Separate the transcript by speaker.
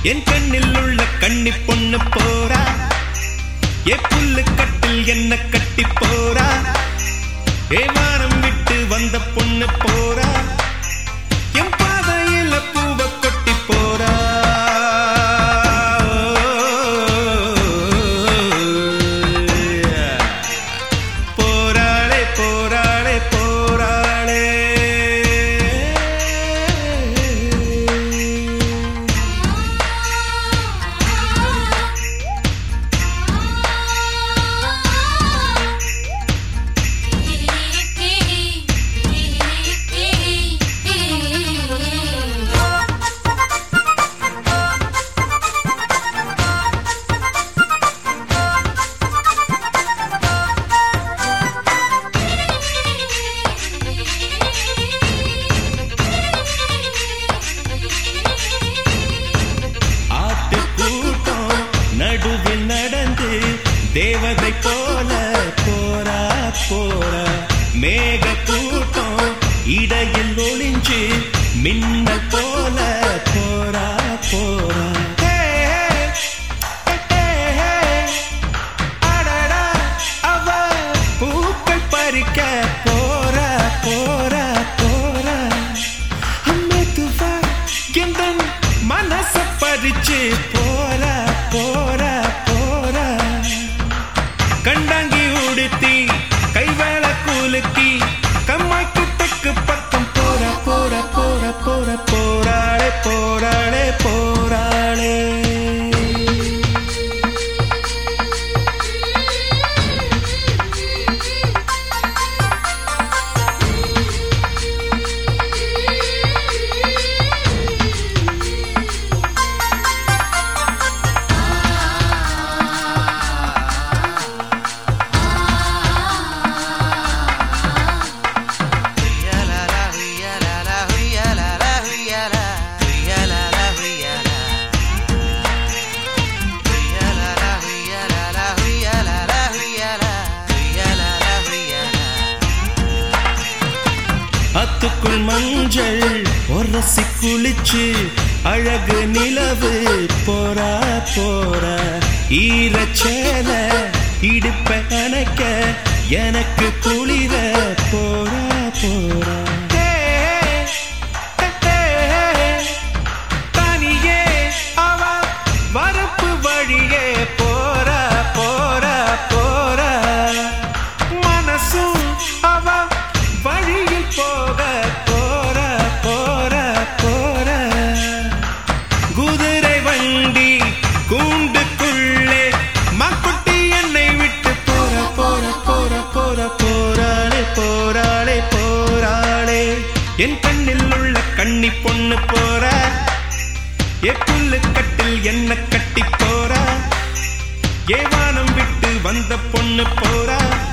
Speaker 1: என் கண்ணில் உள்ள கண்ணி பொண்ணு போறா ஏ புல்லு கட்டில் என்ன கட்டி போறா ஏ வானம் விட்டு வந்த பொண்ணு போறா என் பாதையில பூவ கொட்டி போறா போராளே போராளே போராளே ஆட்டு கூட்டம் நடுவில் நடந்து தேவதை போல போரா போரா மேக கூட்டம் இடையில் ஒளிஞ்சு மின்னல் போல போரா போரா ஹே, ஹே, ஹே, அடடா, அவ பூக்கள் பறிக்க போரா போரா போரா மெதுவா எந்தன் மனச பறிச்சு போரா போரா போரா கண்டாங்கி உடுத்தி கைவேள கூலுக்கி கம்மாய்க்கு தெக்கு பக்கம் போரா போரா போரா போரா போராளே போராளே போராளே அத்துக்குள் மஞ்சள் உரசி குளிச்சு அழகு நிலவு போரா போரா ஈரச்சேல இடுப்ப அணைக்க எனக்கு குளிர போரா போரா ஹே, ஹே, ஹே, தனியே அவ வரப்பு வழியே போரா போரா போரா மனசும் அவ வழியில் போக போரா போரா போரா குதிரை வண்டி கூண்டுக்குள்ளே மக்குட்டி என்னை விட்டு போற போற போற போற போராளே போராளே போராளே என் கண்ணில் உள்ள கண்ணி பொண்ணு போற ஏ புல்லு கட்டில் என்ன கட்டி போறா ஏ வானம் விட்டு வந்த பொண்ணு போறா